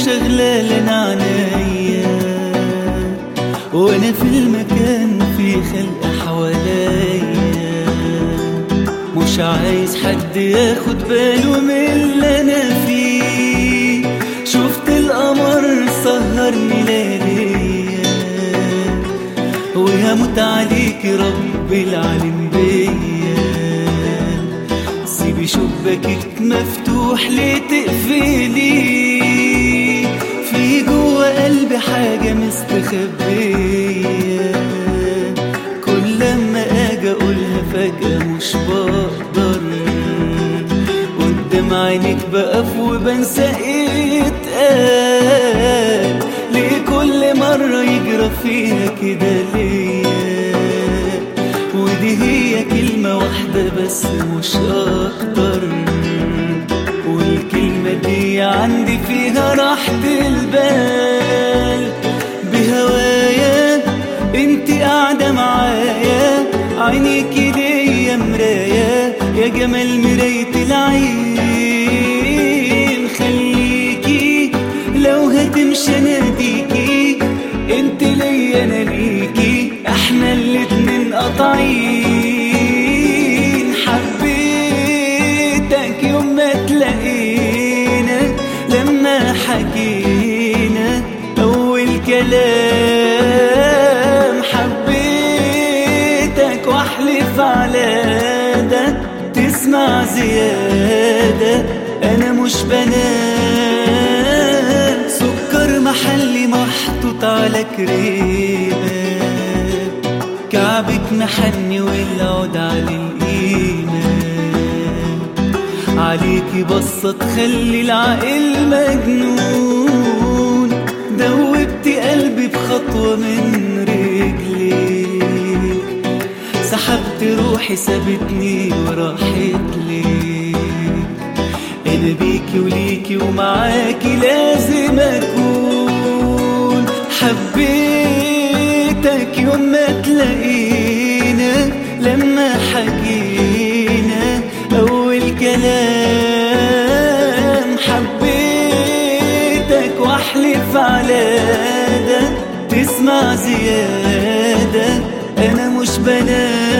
وشغلة لنا عنايا وانا في المكان في خلق حواليا مش عايز حد ياخد باله من اللي انا فيه شفت القمر سهرني لياليا ويموت عليك رب العالم بيا سيبي شباكك مفتوح ليه تقفلي في جوا قلبي حاجة مستخبية كل لما اجي اقولها فجأة مش بقدر قدام عينك بقف وبنسى ايه اتقال ليه كل مرة يجرى فيها كده ليا ودي هي كلمة واحدة بس مش أكتر والكلمة دي عندي فيها راحة البال بهوايا انت قاعدة معايا عينيكي ليا مراية يا جمال مراية العين خليكي لو هتمشي اناديكي انت ليا انا ليكي احنا الاتنين قاطعين حبيتك يوم ما تلاقينا لما حكينا اول كلام حبيتك واحلف على ده تسمع زيادة انا مش بنام سكر محلي محطوط على كريمة كعبك محني والعود على القيمة عليكي بصة تخلي العقل مجنون دوبتي قلبي بخطوة من رجليك سحبت روحي سابتني وراحت ليك انا بيكي وليكي ومعاكي لازم اكون حبيتك يوم ما تلاقينا لما حكينا اول كلام حبيتك واحلف على ده تسمع زيادة انا مش بنام